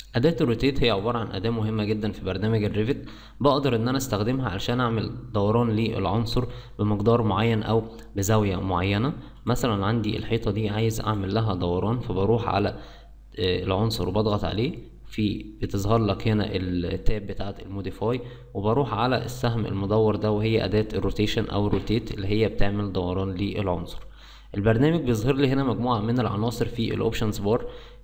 أداة الروتيت هي عبارة عن أداة مهمة جدا في برنامج الريفت بقدر إن أنا أستخدمها علشان أعمل دوران للعنصر بمقدار معين أو بزاوية معينة مثلا عندي الحيطة دي عايز أعمل لها دوران فبروح على آه، العنصر وبضغط عليه في بتظهر لك هنا التاب بتاعت الموديفاي وبروح على السهم المدور ده وهي أداة الروتيشن أو روتيت اللي هي بتعمل دوران للعنصر البرنامج بيظهر لي هنا مجموعة من العناصر في الاوبشنز بار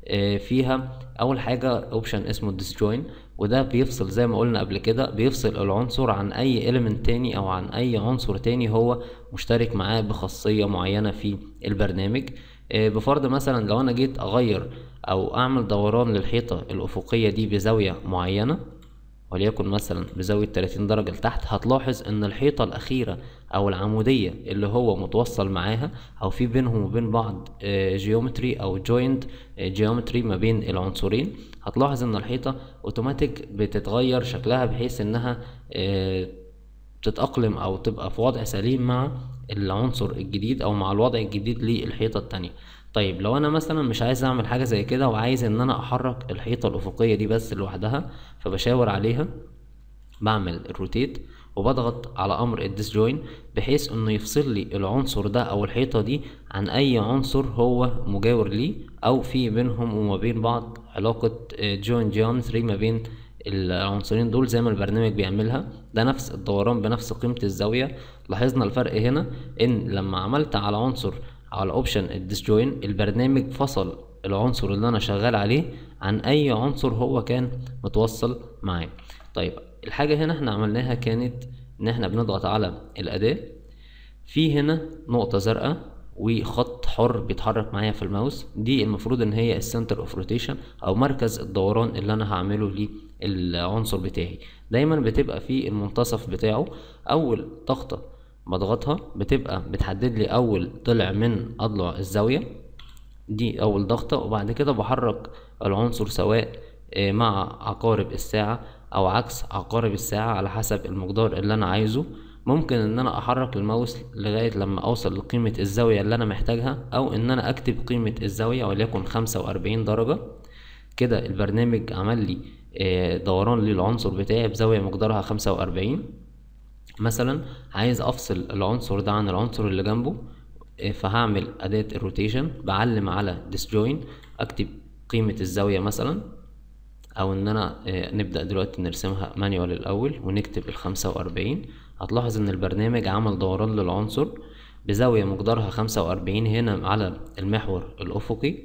فيها اول حاجة اوبشن اسمه الديسجوين وده بيفصل زي ما قلنا قبل كده بيفصل العنصر عن اي element تاني او عن اي عنصر تاني هو مشترك معاه بخاصية معينة في البرنامج آه، بفرض مثلا لو انا جيت اغير او اعمل دوران للحيطة الافقية دي بزاوية معينة وليكن مثلا بزاوية 30 درجة لتحت هتلاحظ ان الحيطة الاخيرة او العمودية اللي هو متوصل معاها او في بينهم وبين بعض جيومتري او جوينت جيومتري ما بين العنصرين هتلاحظ ان الحيطة اوتوماتيك بتتغير شكلها بحيث انها آه، تتأقلم أو تبقى في وضع سليم مع العنصر الجديد أو مع الوضع الجديد للحيطة التانية طيب لو أنا مثلا مش عايز أعمل حاجة زي كده وعايز إن أنا أحرك الحيطة الأفقية دي بس لوحدها فبشاور عليها بعمل الروتيت وبضغط على امر الديسجوين بحيث انه يفصل لي العنصر ده او الحيطه دي عن اي عنصر هو مجاور ليه او في بينهم وما بين بعض علاقه جوين جيومتري ما بين العنصرين دول زي ما البرنامج بيعملها ده نفس الدوران بنفس قيمه الزاويه لاحظنا الفرق هنا ان لما عملت على عنصر على اوبشن الديسجوين البرنامج فصل العنصر اللي انا شغال عليه عن اي عنصر هو كان متوصل معاه طيب الحاجة هنا احنا عملناها كانت ان احنا بنضغط على الاداة في هنا نقطة زرقاء وخط حر بيتحرك معايا في الماوس دي المفروض ان هي السنتر اوف روتيشن او مركز الدوران اللي انا هعمله للعنصر بتاعي دايما بتبقى في المنتصف بتاعه اول ضغطة بضغطها بتبقى بتحدد لي اول ضلع من اضلع الزاوية دي اول ضغطة وبعد كده بحرك العنصر سواء آه، مع عقارب الساعة او عكس عقارب الساعة على حسب المقدار اللي انا عايزه ممكن ان انا احرك الماوس لغاية لما اوصل لقيمة الزاوية اللي انا محتاجها او ان انا اكتب قيمة الزاوية وليكن خمسة واربعين درجة كده البرنامج عمل لي آه، دوران للعنصر بتاعي بزاوية مقدارها خمسة واربعين مثلا عايز افصل العنصر ده عن العنصر اللي جنبه آه، فهعمل اداة الروتيشن بعلم على disjoin اكتب قيمة الزاوية مثلا او ان انا آه، نبدأ دلوقتي نرسمها مانيوال الاول ونكتب الخمسة واربعين هتلاحظ ان البرنامج عمل دوران للعنصر بزاوية مقدارها خمسة واربعين هنا على المحور الافقي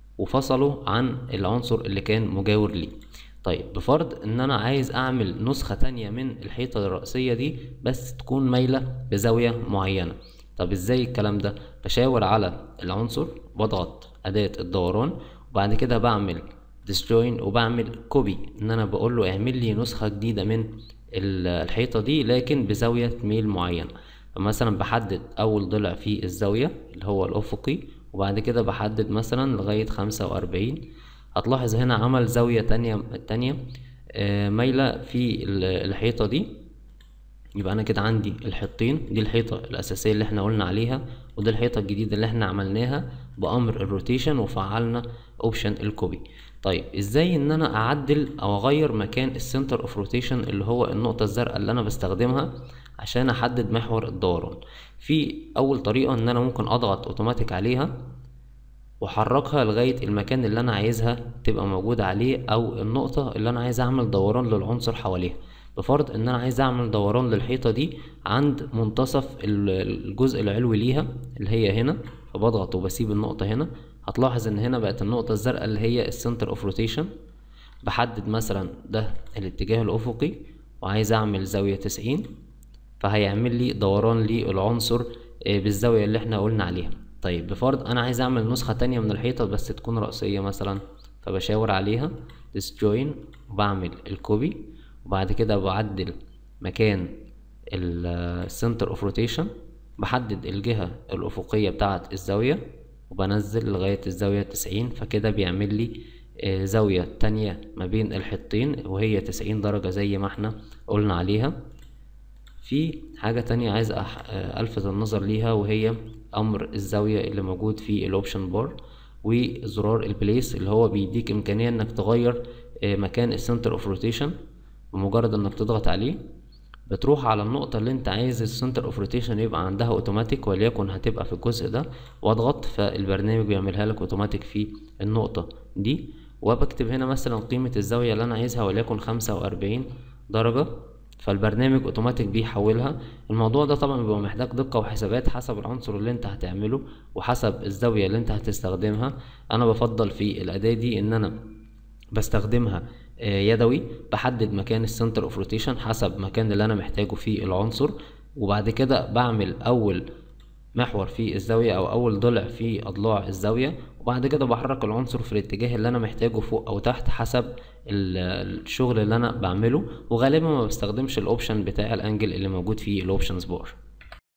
وفصله عن العنصر اللي كان مجاور ليه طيب بفرض ان انا عايز اعمل نسخة تانية من الحيطة الرئيسية دي بس تكون مايلة بزاوية معينة طب ازاي الكلام ده بشاور على العنصر بضغط اداة الدوران وبعد كده بعمل disjoin وبعمل كوبي ان انا بقول له اعمل لي نسخة جديدة من ال- الحيطة دي لكن بزاوية ميل معينة فمثلا بحدد اول ضلع في الزاوية اللي هو الافقي وبعد كده بحدد مثلا لغاية خمسة واربعين هتلاحظ هنا عمل زاوية تانية تانية آه، مايلة في ال- الحيطة دي يبقى انا كده عندي الحيطين دي الحيطة الاساسية اللي احنا قلنا عليها ودي الحيطة الجديدة اللي احنا عملناها بامر الروتيشن وفعلنا اوبشن الكوبي طيب ازاي ان انا اعدل او اغير مكان السنتر اوف روتيشن اللي هو النقطة الزرقاء اللي انا بستخدمها عشان احدد محور الدوران في اول طريقة ان انا ممكن اضغط اوتوماتيك عليها واحركها لغاية المكان اللي انا عايزها تبقى موجودة عليه او النقطة اللي انا عايز اعمل دوران للعنصر حواليها بفرض ان انا عايز اعمل دوران للحيطة دي عند منتصف ال- الجزء العلوي ليها اللي هي هنا فبضغط وبسيب النقطة هنا هتلاحظ ان هنا بقت النقطة الزرقاء اللي هي السنتر اوف روتيشن بحدد مثلا ده الاتجاه الافقي وعايز اعمل زاوية تسعين فهيعمل لي دوران للعنصر آه، بالزاوية اللي احنا قلنا عليها طيب بفرض انا عايز اعمل نسخة تانية من الحيطة بس تكون رأسية مثلا فبشاور عليها disjoin وبعمل الكوبي وبعد كده بعدل مكان السنتر اوف روتيشن بحدد الجهة الأفقية بتاعة الزاوية وبنزل لغاية الزاوية تسعين فكده بيعمل لي آه، زاوية تانية ما بين الحيطين وهي تسعين درجة زي ما احنا قلنا عليها في حاجة تانية عايز أح... آه، ألفت النظر ليها وهي أمر الزاوية اللي موجود في الأوبشن بار وزرار البليس اللي هو بيديك إمكانية إنك تغير آه، مكان السنتر اوف روتيشن بمجرد انك تضغط عليه بتروح على النقطة اللي انت عايز السنتر اوف روتيشن يبقى عندها اوتوماتيك وليكن هتبقى في الجزء ده واضغط فالبرنامج بيعملها لك اوتوماتيك في النقطة دي وبكتب هنا مثلا قيمة الزاوية اللي انا عايزها وليكن خمسة واربعين درجة فالبرنامج اوتوماتيك بيحولها الموضوع ده طبعا بيبقى محتاج دقة وحسابات حسب العنصر اللي انت هتعمله وحسب الزاوية اللي انت هتستخدمها انا بفضل في الاداة دي ان انا بستخدمها آه، يدوي بحدد مكان السنتر اوف روتيشن حسب المكان اللي انا محتاجه في العنصر وبعد كده بعمل اول محور في الزاوية او اول ضلع في اضلاع الزاوية وبعد كده بحرك العنصر في الاتجاه اللي انا محتاجه فوق او تحت حسب ال- الشغل اللي انا بعمله وغالبا ما بستخدمش الاوبشن بتاع الانجل اللي موجود في الاوبشنز بار